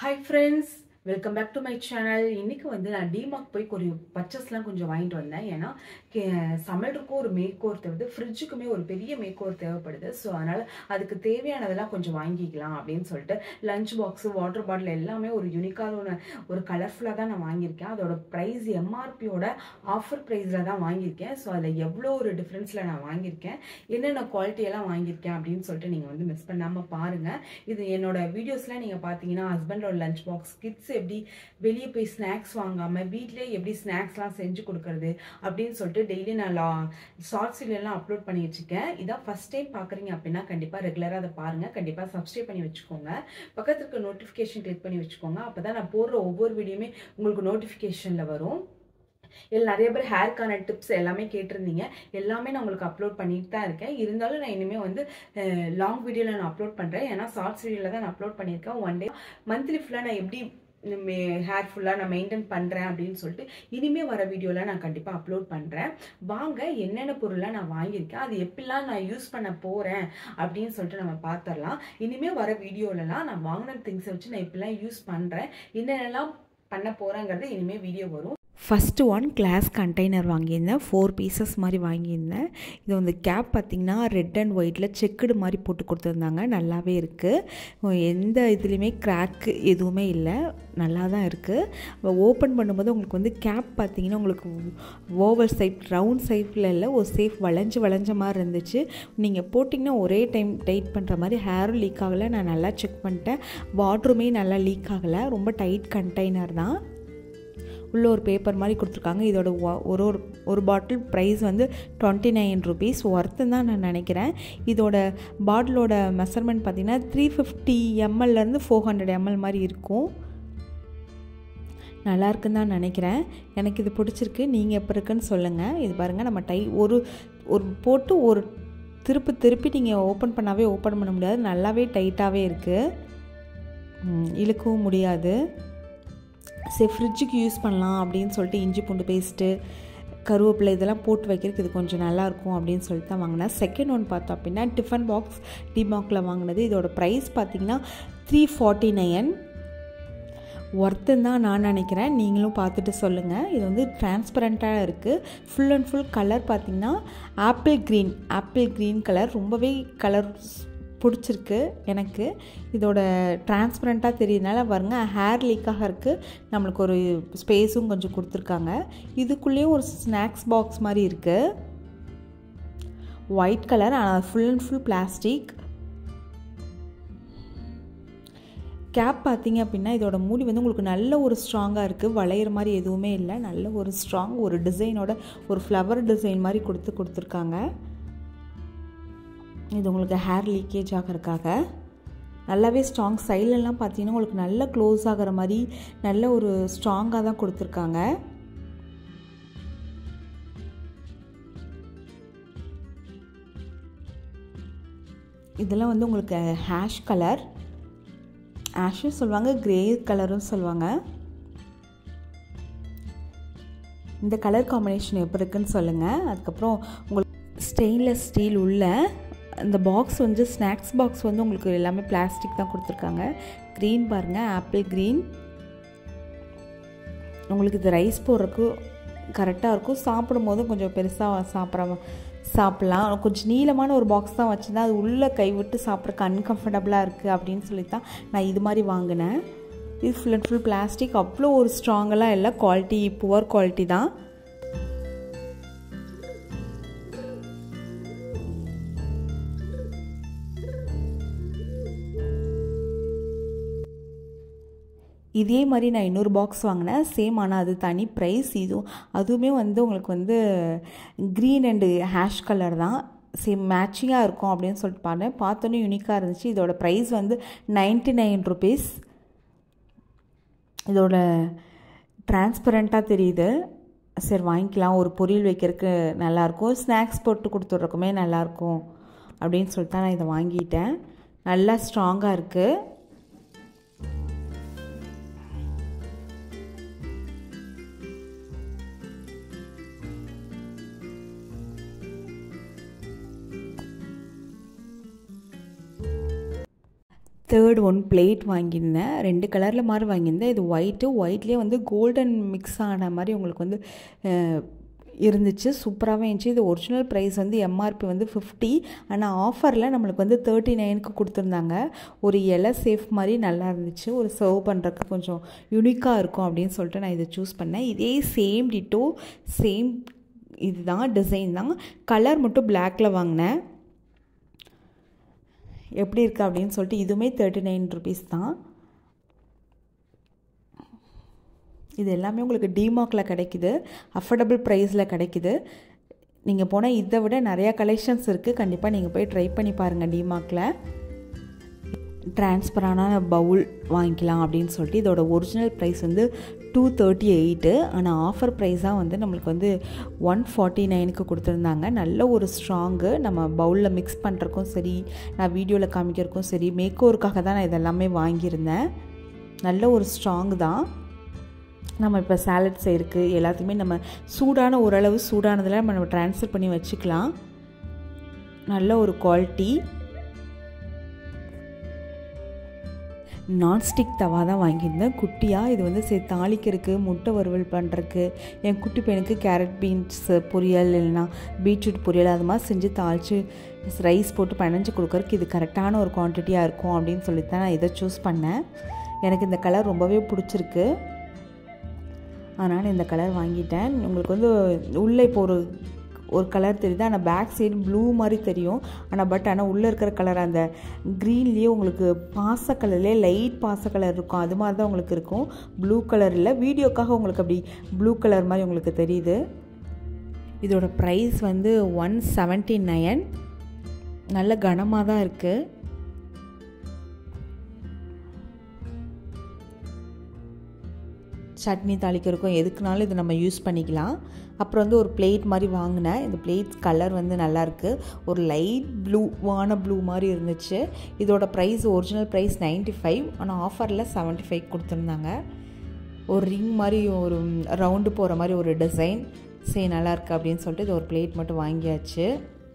hi friends welcome back to my channel இன்னைக்கு வந்து நான் டிமார்க் போய் ஒரு பர்ச்சஸ்லாம் கொஞ்சம் வாங்கிட்டு வந்தேன் ஏன்னா கே- சமையலுக்கும் ஒரு மேக் ஓவர் தேவை ஃப்ரிட்ஜுக்குமே ஒரு பெரிய மேக் ஓவர் தேவைப்படுது ஸோ அதனால் அதுக்கு தேவையானதெல்லாம் கொஞ்சம் வாங்கிக்கலாம் அப்படின்னு சொல்லிட்டு லஞ்ச் பாக்ஸு வாட்டர் பாட்டில் எல்லாமே ஒரு யூனிக்கான ஒரு ஒரு கலர்ஃபுல்லாக தான் நான் வாங்கியிருக்கேன் அதோட ப்ரைஸ் எம்ஆர்பியோட ஆஃபர் ப்ரைஸில் தான் வாங்கியிருக்கேன் ஸோ அதில் எவ்வளோ ஒரு டிஃப்ரென்ஸில் நான் வாங்கியிருக்கேன் என்னென்ன குவாலிட்டி எல்லாம் வாங்கியிருக்கேன் அப்படின்னு சொல்லிட்டு நீங்கள் வந்து மிஸ் பண்ணாமல் பாருங்கள் இது என்னோட வீடியோஸ்லாம் நீங்கள் பார்த்தீங்கன்னா ஹஸ்பண்டோட லஞ்ச் பாக்ஸ் கிட்ஸ் எப்படி வெளியே போய் ஸ்நாக்ஸ் வாங்காமல் வீட்டிலே எப்படி ஸ்நாக்ஸ்லாம் செஞ்சு கொடுக்கறது அப்படின்னு சொல்லிட்டு டெய்லி நான் லா ஷார்ட்ஸ் வீடியோலாம் அப்லோட் பண்ணி வச்சுருக்கேன் இதான் ஃபஸ்ட் டைம் பார்க்குறீங்க அப்படின்னா கண்டிப்பாக ரெகுலராக அதை பாருங்கள் கண்டிப்பாக சப்ஸ்கிரைப் பண்ணி வச்சுக்கோங்க பக்கத்துல இருக்க நோட்டிஃபிகேஷன் கிளிக் பண்ணி வச்சுக்கோங்க அப்போ தான் நான் போடுற ஒவ்வொரு வீடியோமே உங்களுக்கு நோட்டிஃபிகேஷனில் வரும் இதில் நிறைய பேர் ஹேர்க்கான டிப்ஸ் எல்லாமே கேட்டிருந்தீங்க எல்லாமே நான் உங்களுக்கு அப்லோட் பண்ணிட்டு தான் இருக்கேன் இருந்தாலும் நான் இனிமேல் வந்து லாங் வீடியோவில் நான் அப்லோட் பண்ணுறேன் ஏன்னா ஷார்ட்ஸ் வீடியோவில் தான் நான் அப்லோட் பண்ணியிருக்கேன் ஒன் டே மந்த்லி ஃபுல்லாக நான் எப்படி ஹேர் ஃபுல்லாக நான் மெயின்டைன் பண்ணுறேன் அப்படின்னு சொல்லிட்டு இனிமேல் வர வீடியோவில் நான் கண்டிப்பாக அப்லோட் பண்ணுறேன் வாங்க என்னென்ன பொருளாக நான் வாங்கியிருக்கேன் அது எப்படிலாம் நான் யூஸ் பண்ண போகிறேன் அப்படின்னு சொல்லிட்டு நம்ம பார்த்துடலாம் இனிமேல் வர வீடியோலலாம் நான் வாங்கின திங்ஸை வச்சு நான் எப்படிலாம் யூஸ் பண்ணுறேன் என்னென்னலாம் பண்ண போகிறேங்கிறது இனிமேல் வீடியோ வரும் ஃபஸ்ட்டு ஒன் கிளாஸ் கண்டெய்னர் வாங்கியிருந்தேன் ஃபோர் பீசஸ் மாதிரி வாங்கியிருந்தேன் இது வந்து கேப் பார்த்திங்கன்னா ரெட் அண்ட் ஒயிட்டில் செக்குடு மாதிரி போட்டு கொடுத்துருந்தாங்க நல்லாவே இருக்குது எந்த இதுலேயுமே கிராக்கு எதுவுமே இல்லை நல்லா தான் இருக்குது ஓப்பன் பண்ணும்போது உங்களுக்கு வந்து கேப் பார்த்தீங்கன்னா உங்களுக்கு ஓவர் சைட் ரவுண்ட் சைட்டில் இல்லை ஒரு சேஃப் வளைஞ்சு வளைஞ்ச மாதிரி இருந்துச்சு நீங்கள் போட்டிங்கன்னா ஒரே டைம் டைட் பண்ணுற மாதிரி ஹேரும் லீக் ஆகலை நான் நல்லா செக் பண்ணிட்டேன் வாட்டருமே நல்லா லீக் ஆகலை ரொம்ப டைட் கண்டெய்னர் தான் உள்ள ஒரு பேப்பர் மாதிரி கொடுத்துருக்காங்க இதோட ஒ- ஒரு ஒரு ஒரு பாட்டில் ப்ரைஸ் வந்து டுவெண்ட்டி நைன் ருபீஸ் ஒர்த்து தான் நான் நினைக்கிறேன் இதோட பாட்டிலோட மெஷர்மெண்ட் பார்த்திங்கன்னா த்ரீ ஃபிஃப்டி எம்எல்லேருந்து ஃபோர் ஹண்ட்ரட் எம்எல் மாதிரி இருக்கும் நல்லா இருக்குன்னு தான் நினைக்கிறேன் எனக்கு இது பிடிச்சிருக்கு நீங்கள் எப்போ இருக்குன்னு சொல்லுங்கள் இது பாருங்கள் நம்ம டை ஒரு ஒரு போட்டு ஒரு திருப்பி திருப்பி நீங்கள் ஓப்பன் பண்ணாவே ஓப்பன் பண்ண முடியாது நல்லாவே டைட்டாகவே இருக்குது இழுக்கவும் முடியாது சரி ஃப்ரிட்ஜுக்கு யூஸ் பண்ணலாம் அப்படின்னு சொல்லிட்டு இஞ்சி பூண்டு பேஸ்ட்டு கருவேப்பிலை இதெல்லாம் போட்டு வைக்கிறதுக்கு இது கொஞ்சம் நல்லாயிருக்கும் அப்படின்னு சொல்லிட்டு தான் வாங்கினேன் செகண்ட் ஒன் பார்த்தோம் அப்படின்னா டிஃபன் பாக்ஸ் டிமார்க்கில் வாங்கினது இதோட ப்ரைஸ் பார்த்தீங்கன்னா த்ரீ ஃபார்ட்டி நைன் ஒர்த்துன்னு தான் நான் நினைக்கிறேன் நீங்களும் பார்த்துட்டு சொல்லுங்கள் இது வந்து டிரான்ஸ்பரண்ட்டாக இருக்குது ஃபுல் அண்ட் ஃபுல் கலர் பார்த்தீங்கன்னா apple green apple green colour ரொம்பவே கலர் பிடிச்சிருக்கு எனக்கு இதோட டிரான்ஸ்பரண்ட்டாக தெரியுதுனால பாருங்க ஹேர் லீக்காக இருக்குது நம்மளுக்கு ஒரு ஸ்பேஸும் கொஞ்சம் கொடுத்துருக்காங்க இதுக்குள்ளேயும் ஒரு ஸ்நாக்ஸ் பாக்ஸ் மாதிரி இருக்குது ஒயிட் கலர் ஆனால் full and full plastic cap பார்த்தீங்க அப்படின்னா இதோட மூடி வந்து உங்களுக்கு நல்ல ஒரு ஸ்ட்ராங்காக இருக்குது வளையிற மாதிரி எதுவுமே இல்லை நல்ல ஒரு ஸ்ட்ராங் ஒரு டிசைனோட ஒரு ஃப்ளவர் டிசைன் மாதிரி கொடுத்து கொடுத்துருக்காங்க இது உங்களுக்கு ஹேர் லீக்கேஜ் ஆகிறதுக்காக நல்லாவே ஸ்ட்ராங் சைட்லலாம் பார்த்தீங்கன்னா உங்களுக்கு நல்ல க்ளோஸ் ஆகிற மாதிரி நல்ல ஒரு ஸ்ட்ராங்காக தான் கொடுத்துருக்காங்க இதெல்லாம் வந்து உங்களுக்கு ஹேஷ் கலர் ஆஷும் சொல்லுவாங்க கிரே கலரும் சொல்லுவாங்க இந்த கலர் காம்பினேஷன் எப்படி இருக்குன்னு சொல்லுங்கள் அதுக்கப்புறம் உங்களுக்கு ஸ்டெயின்லெஸ் ஸ்டீல் உள்ள இந்த பாக்ஸ் வந்து ஸ்நாக்ஸ் பாக்ஸ் வந்து உங்களுக்கு எல்லாமே பிளாஸ்டிக் தான் கொடுத்துருக்காங்க க்ரீன் பாருங்கள் ஆப்பிள் க்ரீன் உங்களுக்கு இது ரைஸ் போடுறதுக்கு கரெக்டாக இருக்கும் சாப்பிடும் போதும் கொஞ்சம் பெருசாக சாப்பிட்ற சாப்பிட்லாம் கொஞ்சம் நீளமான ஒரு பாக்ஸ் தான் வச்சுருந்தேன் அது உள்ளே கைவிட்டு சாப்பிட்றக்கு அன்கம்ஃபர்டபுளாக இருக்குது அப்படின்னு சொல்லி தான் நான் இது மாதிரி வாங்கினேன் இது ஃபுல் அண்ட் ஃபுல் பிளாஸ்டிக் அவ்வளோ ஒரு ஸ்ட்ராங்கெல்லாம் இல்லை குவாலிட்டி புவர் குவாலிட்டி தான் இதே மாதிரி நான் இன்னொரு பாக்ஸ் வாங்கினேன் சேம் ஆனால் அது தனி ப்ரைஸ் இதுவும் அதுவுமே வந்து உங்களுக்கு வந்து க்ரீன் அண்டு ஹேஷ் கலர் தான் சேம் மேட்சிங்காக இருக்கும் அப்படின்னு சொல்லிட்டு பார்த்தேன் பார்த்தோன்னே யூனிக்காக இருந்துச்சு இதோட ப்ரைஸ் வந்து நைன்ட்டி நைன் ருபீஸ் இதோட டிரான்ஸ்பரண்ட்டாக தெரியுது சரி வாங்கிக்கலாம் ஒரு பொரியல் வைக்கிறதுக்கு நல்லாயிருக்கும் ஸ்நாக்ஸ் போட்டு கொடுத்துட்றக்குமே நல்லாயிருக்கும் அப்படின்னு சொல்லிட்டு தான் நான் இதை வாங்கிட்டேன் நல்லா ஸ்ட்ராங்காக இருக்குது தேர்ட் ஒன் பிளேட் வாங்கியிருந்தேன் ரெண்டு கலரில் மாதிரி வாங்கியிருந்தேன் இது ஒயிட்டு ஒயிட்லேயே வந்து கோல்டன் மிக்ஸ் ஆன மாதிரி உங்களுக்கு வந்து இருந்துச்சு சூப்பராகவே இருந்துச்சு இது ஒரிஜினல் ப்ரைஸ் வந்து எம்ஆர்பி வந்து ஃபிஃப்டி ஆனால் ஆஃபரில் நம்மளுக்கு வந்து தேர்ட்டி நைனுக்கு கொடுத்துருந்தாங்க ஒரு இலை சேஃப் மாதிரி நல்லா இருந்துச்சு ஒரு சர்வ் பண்ணுறதுக்கு கொஞ்சம் யூனிக்காக இருக்கும் அப்படின்னு சொல்லிட்டு நான் இதை சூஸ் பண்ணேன் இதே சேம் டிட்டோ சேம் இதுதான் டிசைன் தான் கலர் மட்டும் பிளாக்கில் வாங்கினேன் எப்படி இருக்குது அப்படின்னு சொல்லிட்டு இதுவுமே தேர்ட்டி நைன் ருபீஸ் தான் இது எல்லாமே உங்களுக்கு டிமார்க்கில் கிடைக்குது அஃபோர்டபுள் ப்ரைஸில் கிடைக்குது நீங்கள் போனால் இதை விட நிறையா கலெக்ஷன்ஸ் இருக்குது கண்டிப்பாக நீங்கள் போய் ட்ரை பண்ணி பாருங்கள் டிமார்க்கில் டிரான்ஸ்பரான பவுல் வாங்கிக்கலாம் அப்படின்னு சொல்லிட்டு இதோட ஒரிஜினல் ப்ரைஸ் வந்து டூ தேர்ட்டி எயிட்டு ஆனால் ஆஃபர் ப்ரைஸாக வந்து நம்மளுக்கு வந்து ஒன் ஃபார்ட்டி நைனுக்கு கொடுத்துருந்தாங்க நல்ல ஒரு ஸ்ட்ராங்கு நம்ம பவுலில் மிக்ஸ் பண்ணுறக்கும் சரி நான் வீடியோவில் காமிக்கிறக்கும் சரி மேக்கோருக்காக தான் நான் இதெல்லாமே வாங்கியிருந்தேன் நல்ல ஒரு ஸ்ட்ராங் தான் நம்ம இப்போ சாலட் செய்கிறதுக்கு எல்லாத்தையுமே நம்ம சூடான ஓரளவு சூடானதில் நம்ம ட்ரான்ஸ்ஃபர் பண்ணி வச்சுக்கலாம் நல்ல ஒரு குவாலிட்டி நான்ஸ்டிக் தவா தான் வாங்கியிருந்தேன் குட்டியாக இது வந்து சரி தாளிக்கிறதுக்கு முட்டை வறுவல் பண்ணுறதுக்கு என் குட்டி பையனுக்கு கேரட் பீன்ஸ் பொரியல் இல்லைனா பீட்ரூட் பொரியல் அது மாதிரி செஞ்சு தாளித்து ரைஸ் போட்டு பனஞ்சு கொடுக்குறதுக்கு இது கரெக்டான ஒரு குவான்டிட்டியாக இருக்கும் அப்படின்னு சொல்லி தான் நான் இதை சூஸ் பண்ணேன் எனக்கு இந்த கலர் ரொம்பவே பிடிச்சிருக்கு அதனால் இந்த கலர் வாங்கிட்டேன் உங்களுக்கு வந்து உள்ளே இப்போ ஒரு ஒரு கலர் தெரியுது ஆனால் பேக் சைடு ப்ளூ மாதிரி தெரியும் ஆனால் பட் ஆனால் உள்ளே இருக்கிற கலர் அந்த க்ரீன்லேயே உங்களுக்கு பாச கலர்லேயே லைட் பாச கலர் இருக்கும் அது மாதிரி தான் உங்களுக்கு இருக்கும் ப்ளூ கலர் இல்லை வீடியோக்காக உங்களுக்கு அப்படி ப்ளூ கலர் மாதிரி உங்களுக்கு தெரியுது இதோட ப்ரைஸ் வந்து ஒன் செவன்ட்டி நயன் நல்ல கனமாக தான் இருக்குது சட்னி தாளிக்கிறதுக்கும் எதுக்குனாலும் இதை நம்ம யூஸ் பண்ணிக்கலாம் அப்புறம் வந்து ஒரு பிளேட் மாதிரி வாங்கினேன் இந்த பிளேட் கலர் வந்து நல்லாயிருக்கு ஒரு லைட் ப்ளூ வான ப்ளூ மாதிரி இருந்துச்சு இதோட price original price ninety five ஆனால் ஆஃபரில் செவன்ட்டி ஃபைவ் கொடுத்துருந்தாங்க ஒரு ரிங் மாதிரி ஒரு ரவுண்டு போகிற மாதிரி ஒரு டிசைன் சரி நல்லாயிருக்கு அப்படின்னு சொல்லிட்டு இது ஒரு பிளேட் மட்டும் வாங்கியாச்சு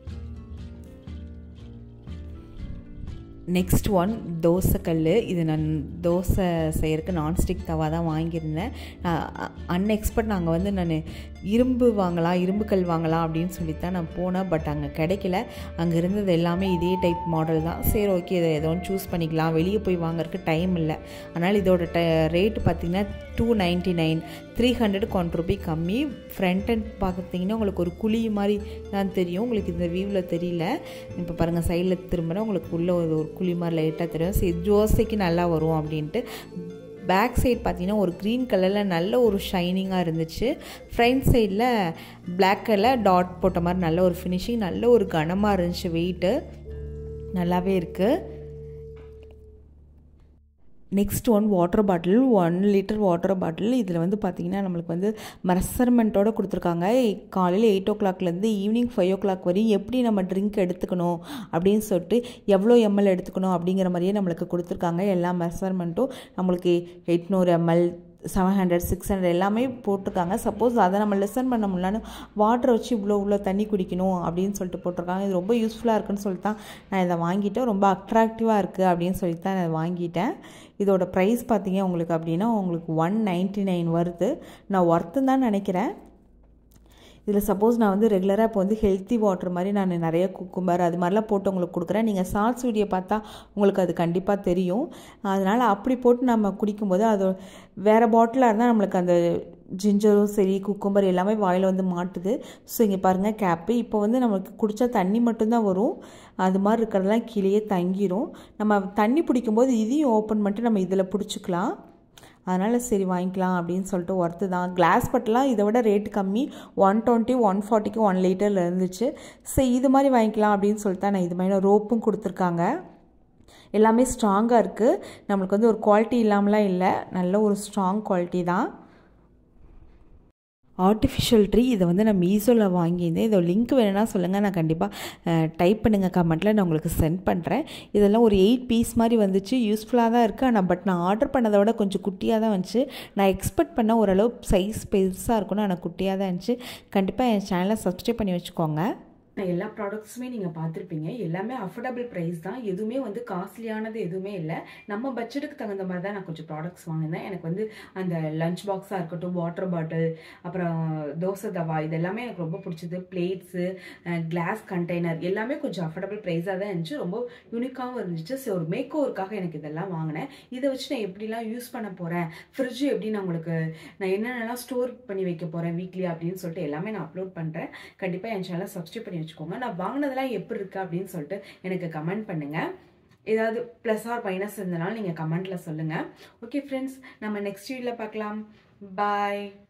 நெக்ஸ்ட் ஒன் தோசைக்கல் இது நான் தோசை செய்கிறதுக்கு நான்ஸ்டிக் தவா தான் வாங்கியிருந்தேன் அன்எக்ஸ்பெக்ட் நாங்கள் வந்து நான் இரும்பு வாங்கலாம் இரும்பு கல் வாங்கலாம் அப்படின்னு சொல்லி தான் நான் போனேன் பட் அங்கே கிடைக்கல அங்கே இருந்தது எல்லாமே இதே டைப் மாடல் தான் சரி ஓகே இதை ஏதோ ஒன்று சூஸ் பண்ணிக்கலாம் வெளியே போய் வாங்குறதுக்கு டைம் இல்லை அதனால் இதோட ட ரேட்டு பார்த்திங்கன்னா two ninety nine three hundred one rupee கம்மி ஃப்ரண்ட் அண்ட் பார்த்திங்கன்னா உங்களுக்கு ஒரு குழி மாதிரி தான் தெரியும் உங்களுக்கு இந்த வியூவில் தெரியல இப்போ பாருங்கள் சைடில் திரும்பினா உங்களுக்கு உள்ளே ஒரு ஒரு குழி மாதிரி லைட்டாக தெரியும் சரி தோசைக்கு நல்லா வரும் அப்படின்ட்டு பேக் சைடு பார்த்தீங்கன்னா ஒரு க்ரீன் கலரில் நல்ல ஒரு ஷைனிங்காக இருந்துச்சு ஃப்ரண்ட் சைடில் பிளாக் கலர் டாட் போட்ட மாதிரி நல்ல ஒரு ஃபினிஷிங் நல்ல ஒரு கனமாக இருந்துச்சு வெயிட்டு நல்லாவே இருக்குது next one water bottle one litre water bottle இதில் வந்து பார்த்திங்கன்னா நம்மளுக்கு வந்து மெஷர்மெண்ட்டோடு கொடுத்துருக்காங்க காலையில் எயிட் ஓ கிளாக்லேருந்து ஈவினிங் ஃபைவ் ஓ கிளாக் வரையும் எப்படி நம்ம ட்ரிங்க் எடுத்துக்கணும் அப்படின்னு சொல்லிட்டு எவ்வளோ எம்எல் எடுத்துக்கணும் அப்படிங்கிற மாதிரியே நம்மளுக்கு கொடுத்துருக்காங்க எல்லா மெஷர்மெண்ட்டும் நம்மளுக்கு எட்நூறு ML seven hundred six hundred எல்லாமே போட்டிருக்காங்க சப்போஸ் அதை நம்ம லெசன் பண்ண முடியலன்னு வாட்டரை வச்சு இவ்வளோ இவ்வளோ தண்ணி குடிக்கணும் அப்படின்னு சொல்லிட்டு போட்டிருக்காங்க இது ரொம்ப யூஸ்ஃபுல்லாக இருக்குன்னு சொல்லிட்டு தான் நான் இதை வாங்கிட்டேன் ரொம்ப அட்ராக்டிவாக இருக்குது அப்படின்னு சொல்லிட்டு தான் நான் வாங்கிட்டேன் இதோட ப்ரைஸ் பார்த்தீங்க உங்களுக்கு அப்படின்னா உங்களுக்கு ஒன் நைன்ட்டி நைன் வருது நான் ஒர்த்துன்னு தான் நினைக்கிறேன் இதில் சப்போஸ் நான் வந்து ரெகுலராக இப்போ வந்து ஹெல்த்தி வாட்டர் மாதிரி நான் நிறைய குக்கும்பர் அது மாதிரிலாம் போட்டு உங்களுக்கு கொடுக்குறேன் நீங்கள் ஷார்ட்ஸ் வீடியோ பார்த்தா உங்களுக்கு அது கண்டிப்பாக தெரியும் அதனால் அப்படி போட்டு நம்ம குடிக்கும்போது அது வேறு பாட்டிலாக இருந்தால் நம்மளுக்கு அந்த ஜிஞ்சரும் சரி குக்கும்பர் எல்லாமே வாயில் வந்து மாட்டுது ஸோ இங்கே பாருங்கள் கேப்பு இப்போ வந்து நம்மளுக்கு குடித்தா தண்ணி மட்டும்தான் வரும் அது மாதிரி இருக்கிறதெல்லாம் கீழேயே தங்கிரும் நம்ம தண்ணி பிடிக்கும்போது இதையும் ஓப்பன் பண்ணிட்டு நம்ம இதில் பிடிச்சிக்கலாம் அதனால் சரி வாங்கிக்கலாம் அப்படின்னு சொல்லிட்டு ஒர்த்து தான் கிளாஸ் பட்டெலாம் இதை விட ரேட்டு கம்மி ஒன் டுவெண்ட்டி ஒன் ஃபார்ட்டிக்கு ஒன் லிட்டரில் இருந்துச்சு சரி இது மாதிரி வாங்கிக்கலாம் அப்படின்னு சொல்லிட்டு தான் நான் இது மாதிரி ரோப்பும் கொடுத்துருக்காங்க எல்லாமே ஸ்ட்ராங்காக இருக்குது நம்மளுக்கு வந்து ஒரு குவாலிட்டி இல்லாமலாம் இல்லை நல்ல ஒரு ஸ்ட்ராங் குவாலிட்டி தான் ஆர்டிஃபிஷியல் ட்ரீ இதை வந்து நான் மீஷோவில் வாங்கியிருந்தேன் இதோட லிங்க் வேணும்னா சொல்லுங்கள் நான் கண்டிப்பாக டைப் பண்ணுங்கள் கமெண்ட்டில் நான் உங்களுக்கு சென்ட் பண்ணுறேன் இதெல்லாம் ஒரு எயிட் பீஸ் மாதிரி வந்துச்சு யூஸ்ஃபுல்லாக தான் இருக்குது ஆனால் பட் நான் ஆர்டர் பண்ணதை விட கொஞ்சம் குட்டியாக தான் வந்துச்சு நான் எக்ஸ்பெக்ட் பண்ண ஓரளவு சைஸ் பெருசாக இருக்கணும் ஆனால் குட்டியாக தான் இருந்துச்சு கண்டிப்பாக என் சேனலை சப்ஸ்கிரைப் பண்ணி வச்சுக்கோங்க எல்லா ப்ராடக்ட்ஸுமே நீங்கள் பார்த்துருப்பீங்க எல்லாமே அஃபோர்டபுள் ப்ரைஸ் தான் எதுவுமே வந்து காஸ்ட்லியானது எதுவுமே இல்லை நம்ம பட்ஜெட்டுக்கு தகுந்த மாதிரி தான் நான் கொஞ்சம் ப்ராடக்ட்ஸ் வாங்கினேன் எனக்கு வந்து அந்த லஞ்ச் பாக்ஸாக இருக்கட்டும் வாட்டர் பாட்டில் அப்புறம் தோசை தவா இது எல்லாமே எனக்கு ரொம்ப பிடிச்சது பிளேட்ஸு கிளாஸ் கண்டெய்னர் எல்லாமே கொஞ்சம் அஃபோர்டபுள் ப்ரைஸாக தான் இருந்துச்சு ரொம்ப யூனிக்காகவும் இருந்துச்சு ஸோ ஒரு மேக் ஓவருக்காக எனக்கு இதெல்லாம் வாங்கினேன் இதை வச்சு நான் எப்படிலாம் யூஸ் பண்ண போகிறேன் ஃப்ரிட்ஜு எப்படி நான் உங்களுக்கு நான் என்னென்னலாம் ஸ்டோர் பண்ணி வைக்க போகிறேன் வீக்லி அப்படின்னு சொல்லிட்டு எல்லாமே நான் அப்லோட் பண்ணுறேன் கண்டிப்பாக என் சேனலை சப்ஸ்கிரைப் பண்ணி வச்சுக்கோங்க நான் வாங்கினதெல்லாம் எப்படி இருக்கு அப்படின்னு சொல்லிட்டு எனக்கு கமெண்ட் பண்ணுங்கள் ஏதாவது ப்ளஸ் ஆர் மைனஸ் இருந்தனால நீங்கள் கமெண்ட்டில் சொல்லுங்கள் ஓகே ஃப்ரெண்ட்ஸ் நம்ம நெக்ஸ்ட் வீடியோவில் பார்க்கலாம் பாய்